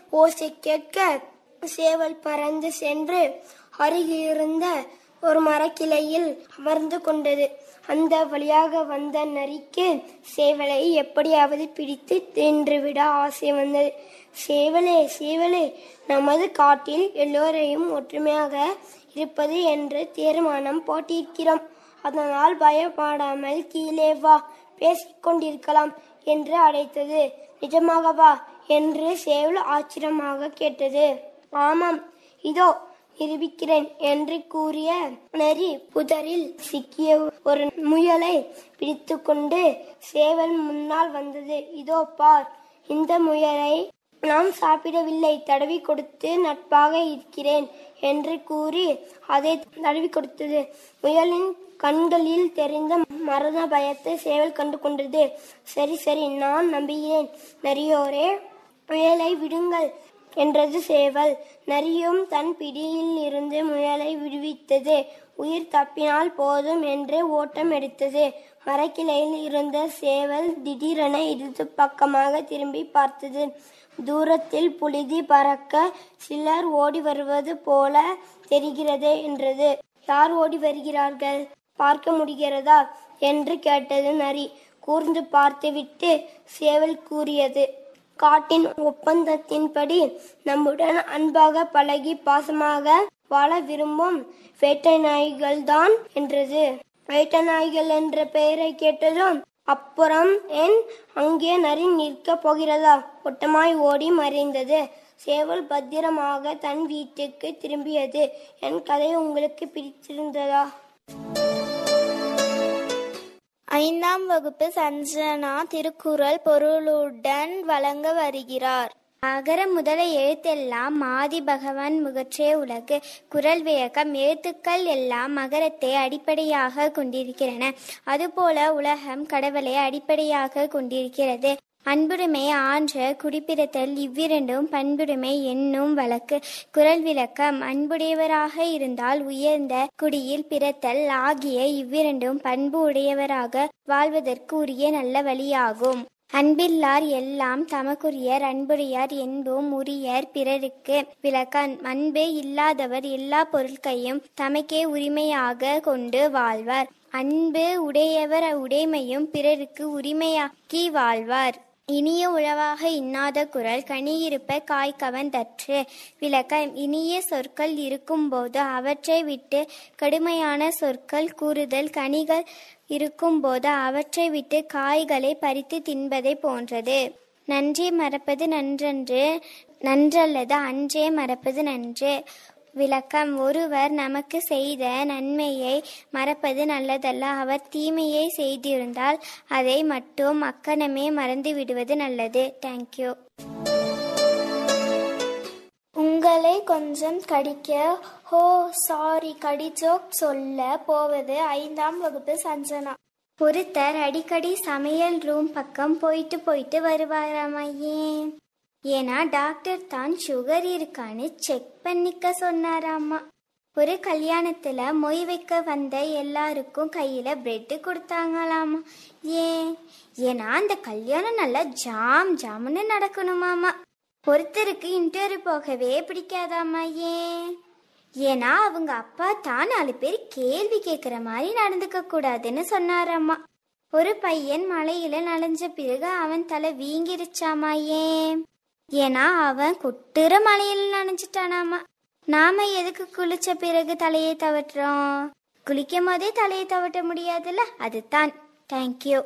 ஓசை கேட்க சேவல் பறந்து சென்று அருகிலிருந்த ஒரு மரக்கிளையில் அமர்ந்து கொண்டது அந்த வழியாக வந்த நரிக்கு சேவலை எப்படியாவது பிடித்து தின்றுவிட ஆசை வந்தது சேவலே சேவலே நமது காட்டில் எல்லோரையும் ஒற்றுமையாக இருப்பது என்று தீர்மானம் போட்டிருக்கிறோம் அதனால் பயப்படாமல் கீழே வா பேசிக் கொண்டிருக்கலாம் என்று அழைத்தது நிஜமாகவா என்று சேவல் ஆச்சரியமாக கேட்டது ஆமாம் இதோ நிரூபிக்கிறேன் என்று கூறிய நரி புதரில் சிக்கிய ஒரு முயலை பிடித்துக்கொண்டு சேவல் முன்னால் வந்தது இதோ பார் இந்த முயலை நாம் சாப்பிடவில்லை தடவி கொடுத்து நட்பாக இருக்கிறேன் என்று கூறி அதை தடவி கொடுத்தது முயலின் கண்களில் தெரிந்த மரண பயத்தை சேவல் கண்டு கொண்டது சரி சரி நான் நம்புகிறேன் நரியோரே முயலை விடுங்கள் என்றது சேவல் நரியும் தன் பிடியில் இருந்து முயலை விடுவித்தது உயிர் தப்பினால் போதும் என்று ஓட்டம் எடுத்தது மரக்கிளையில் இருந்த சேவல் திடீரென இடது பக்கமாக திரும்பி பார்த்தது தூரத்தில் புழுதி பறக்க சிலர் ஓடி வருவது போல தெரிகிறது என்றது யார் ஓடி வருகிறார்கள் பார்க்க முடிகிறதா என்று கேட்டது நரி கூர்ந்து பார்த்துவிட்டு சேவல் கூறியது காட்டின் ஒப்பந்தத்தின்படி நம்முடன் அன்பாக பழகி பாசமாக வாழ விரும்பும் வேட்டை நாய்கள் தான் என்றது வேட்டை நாய்கள் என்ற பெயரை கேட்டதும் அப்புறம் ஏன் அங்கே நரி நிற்க போகிறதா ஒட்டமாய் ஓடி மறைந்தது சேவல் பத்திரமாக தன் வீட்டுக்கு திரும்பியது என் கதை உங்களுக்கு பிடித்திருந்ததா ஐந்தாம் வகுப்பு சஞ்சனா திருக்குறள் பொருளுடன் வழங்க வருகிறார் அகர முதல எழுத்தெல்லாம் ஆதி பகவான் முகற்றே உலகு குரல் விளக்கம் எழுத்துக்கள் எல்லாம் மகரத்தை அடிப்படையாக கொண்டிருக்கிறன அதுபோல உலகம் கடவுளை அடிப்படையாக கொண்டிருக்கிறது அன்புடைமை ஆன்ற குடிப்பிறத்தல் இவ்விரண்டும் பண்புடைமை என்னும் வழக்கு குரல் விளக்கம் அன்புடையவராக இருந்தால் உயர்ந்த குடியில் பிறத்தல் ஆகிய இவ்விரண்டும் பண்பு உடையவராக வாழ்வதற்கு உரிய நல்ல வழியாகும் அன்பில்லார் எல்லாம் தமக்குரியர் அன்புடையார் என்போம் உரியர் பிறருக்கு விளக்கம் அன்பு இல்லாதவர் எல்லா பொருட்களையும் தமக்கே உரிமையாக கொண்டு வாழ்வார் அன்பு உடையவர் உடைமையும் பிறருக்கு உரிமையாக்கி வாழ்வார் இனிய உழவாக இன்னாத குரல் கனியிருப்ப காய்கவன் தற்று விளக்கம் இனிய சொற்கள் இருக்கும்போது அவற்றை விட்டு கடுமையான சொற்கள் கூறுதல் கனிகள் இருக்கும்போது அவற்றை விட்டு காய்களை பறித்து தின்பதை போன்றது நன்றே மறப்பது நன்றன்று நன்றல்லது அன்றே மறப்பது நன்று விளக்கம் ஒருவர் நமக்கு செய்த நன்மையை மறப்பது நல்லதல்ல அவர் தீமையை செய்திருந்தால் அதை மட்டும் அக்கணமே மறந்து விடுவது நல்லது தேங்க்யூ உங்களை கொஞ்சம் கடிக்க ஹோ சாரி கடிஜோக் சொல்ல போவது ஐந்தாம் வகுப்பு சஞ்சனா ஒருத்தர் அடிக்கடி சமையல் ரூம் பக்கம் போயிட்டு போயிட்டு வருவாராமா ஏன் ஏன்னா டாக்டர் தான் சுகர் இருக்கான்னு செக் பண்ணிக்க சொன்னாராமா ஒரு கல்யாணத்துல மொய் வைக்க வந்த எல்லாருக்கும் கையில பிரெட் கொடுத்தாங்களாமா ஏன் ஏன்னா அந்த கல்யாணம் நல்லா ஜாம் ஜாம்னு நடக்கணுமாமா ஒருத்தருக்கு இன்டர்வியூ போகவே பிடிக்காதாமா ஏன் ஏன்னா அவங்க அப்பா தான் நாலு பேர் கேள்வி கேட்குற மாதிரி நடந்துக்க கூடாதுன்னு சொன்னாராம்மா ஒரு பையன் மலையில நனைஞ்ச பிறகு அவன் தலை வீங்கிருச்சாமா ஏன் ஏன்னா அவன் கொட்டுற மலையில நனைஞ்சிட்டானாமா நாம எதுக்கு குளிச்ச பிறகு தலையை தவட்டுறோம் குளிக்கும் போதே தலையை தவட்ட முடியாதுல்ல அதுதான் தேங்க்யூ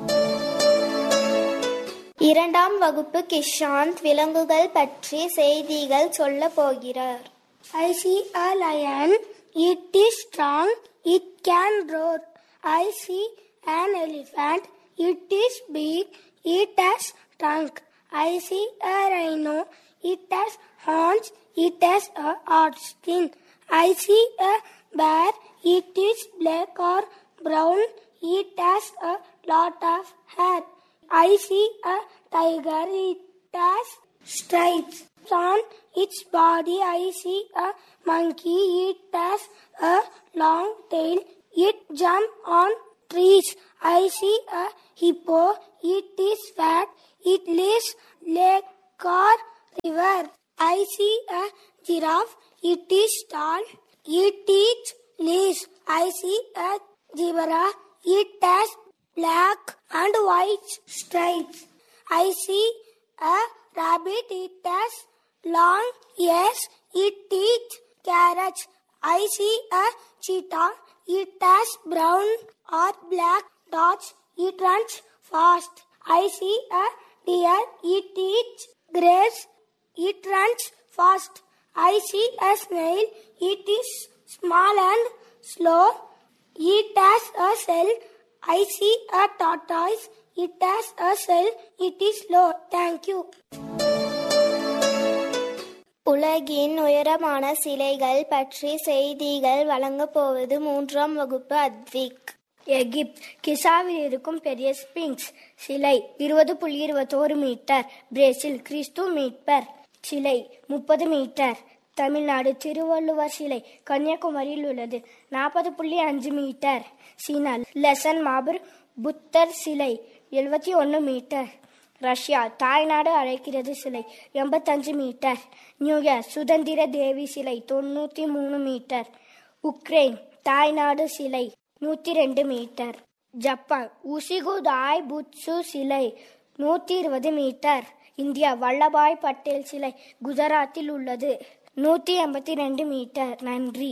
இரண்டாம் வகுப்பு கிஷாந்த் விலங்குகள் பற்றி செய்திகள் சொல்ல போகிறார் I see a lion. It is strong. It can roar. I see an elephant. It is big. It has trunk. I see a rhino. It has horns. It has a hard skin. I see a bear. It is black or brown. It has a lot of hair. I see a tiger. It has stripes on its body. I see a monkey. It has a long tail. It jump on trees. I see a hippo. It is fat. It lives lake or river. I see a giraffe. It is tall. It eats leaves. I see a zebra. It has black and white stripes. I see a rabbit. It has long ears. It eats carrots. I see a cheetah. It has brown or black dots. It runs fast. I see a deer. It eats grass. It runs fast. I see a snail. It is small and slow. It has a shell. I see a tortoise. It has a shell. It is slow. Thank you. உலகின் உயரமான சிலைகள் பற்றி செய்திகள் வழங்கப் போவது மூன்றாம் வகுப்பு Advik Egypt கிசாவில் இருக்கும் பெரிய ஸ்பிங்ஸ் சிலை இருபது புள்ளி இருபத்தோரு மீட்டர் பிரேசில் கிறிஸ்து மீட்பர் சிலை முப்பது மீட்டர் தமிழ்நாடு திருவள்ளுவர் சிலை கன்னியாகுமரியில் உள்ளது நாற்பது புள்ளி அஞ்சு மீட்டர் சீனா லெசன் மாபர் புத்தர் சிலை எழுபத்தி ஒன்று மீட்டர் ரஷ்யா தாய்நாடு அழைக்கிறது சிலை எண்பத்தஞ்சு மீட்டர் நியூயார்க் சுதந்திர தேவி சிலை தொண்ணூற்றி மூணு மீட்டர் உக்ரைன் தாய்நாடு சிலை நூற்றி ரெண்டு மீட்டர் ஜப்பான் உசிகுதாய் புட்சு சிலை நூற்றி இருபது மீட்டர் இந்தியா வல்லபாய் பட்டேல் சிலை குஜராத்தில் உள்ளது நூற்றி எண்பத்தி ரெண்டு மீட்டர் நன்றி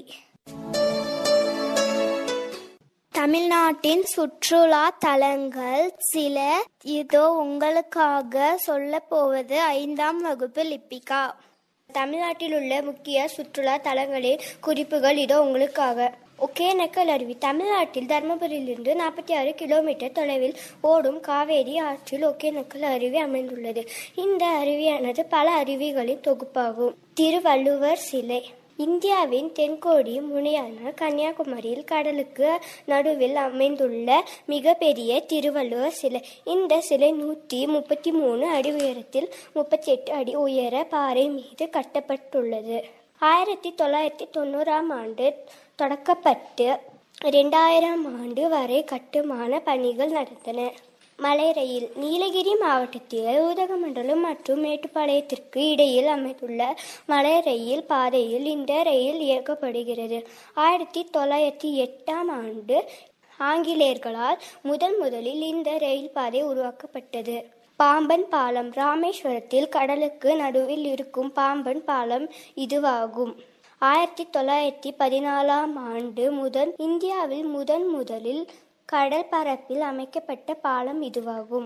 தமிழ்நாட்டின் சுற்றுலா தலங்கள் சில இதோ உங்களுக்காக சொல்ல போவது ஐந்தாம் வகுப்பு லிப்பிகா தமிழ்நாட்டில் உள்ள முக்கிய சுற்றுலா தலங்களின் குறிப்புகள் இதோ உங்களுக்காக ஒகேனக்கல் அருவி தமிழ்நாட்டில் தர்மபுரியிலிருந்து நாற்பத்தி ஆறு கிலோமீட்டர் தொலைவில் ஓடும் காவேரி ஆற்றில் ஒகேனக்கல் அருவி அமைந்துள்ளது இந்த அருவியானது பல அருவிகளின் தொகுப்பாகும் திருவள்ளுவர் சிலை இந்தியாவின் தென்கோடி முனையான கன்னியாகுமரியில் கடலுக்கு நடுவில் அமைந்துள்ள மிகப்பெரிய திருவள்ளுவர் சிலை இந்த சிலை நூற்றி முப்பத்தி மூணு அடி உயரத்தில் முப்பத்தி எட்டு அடி உயர பாறை மீது கட்டப்பட்டுள்ளது ஆயிரத்தி தொள்ளாயிரத்தி தொண்ணூறாம் ஆண்டு தொடக்கப்பட்டு ரெண்டாயிரம் ஆண்டு வரை கட்டுமான பணிகள் நடந்தன மலை ரயில் நீலகிரி மாவட்டத்தில் உதகமண்டலம் மற்றும் மேட்டுப்பாளையத்திற்கு இடையில் அமைந்துள்ள மலை ரயில் பாதையில் இந்த ரயில் இயக்கப்படுகிறது ஆயிரத்தி தொள்ளாயிரத்தி எட்டாம் ஆண்டு ஆங்கிலேயர்களால் முதன் முதலில் இந்த ரயில் பாதை உருவாக்கப்பட்டது பாம்பன் பாலம் ராமேஸ்வரத்தில் கடலுக்கு நடுவில் இருக்கும் பாம்பன் பாலம் இதுவாகும் ஆயிரத்தி தொள்ளாயிரத்தி பதினாலாம் ஆண்டு முதல் இந்தியாவில் முதன் முதலில் கடல் பரப்பில் அமைக்கப்பட்ட பாலம் இதுவாகும்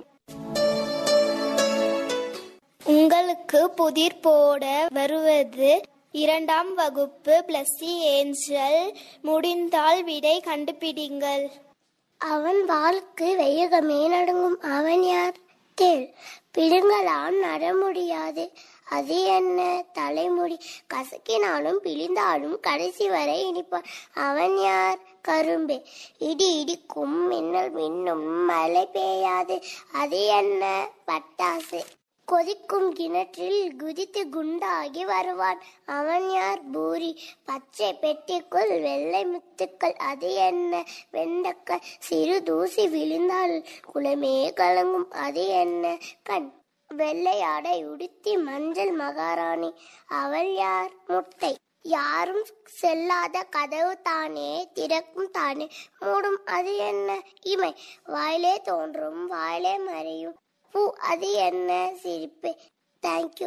உங்களுக்கு புதிர் போட வருவது இரண்டாம் வகுப்பு பிளஸ்ஸி ஏஞ்சல் முடிந்தால் விடை கண்டுபிடிங்கள் அவன் வாழ்க்கு வையகமே நடுங்கும் அவன் யார் கேள் பிடுங்கலாம் நட முடியாது அது என்ன தலைமுடி கசக்கினாலும் பிழிந்தாலும் கடைசி வரை இனிப்பான் அவன் யார் கரும்பே இடி இடிக்கும் மின்னல் மின்னும் மழை பெய்யாது அது என்ன பட்டாசு கொதிக்கும் கிணற்றில் குதித்து குண்டாகி வருவான் அவன் யார் பூரி பச்சை பெட்டிக்குள் வெள்ளை முத்துக்கள் அது என்ன வெண்டக்காய் சிறு தூசி விழுந்தால் குளமே கலங்கும் அது என்ன கண் வெள்ளை ஆடை உடுத்தி மஞ்சள் மகாராணி அவள் யார் முட்டை யாரும் செல்லாத கதவு தானே திறக்கும் தானே மூடும் அது என்ன இமை வாயிலே தோன்றும் வாயிலே மறையும் பூ அது என்ன சிரிப்பு தேங்க்யூ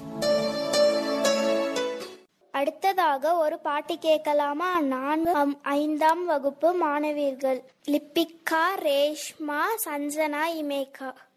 அடுத்ததாக ஒரு பாட்டு கேட்கலாமா நான் அம்- ஐந்தாம் வகுப்பு மாணவியர்கள் லிப்பிகா ரேஷ்மா சஞ்சனா இமேகா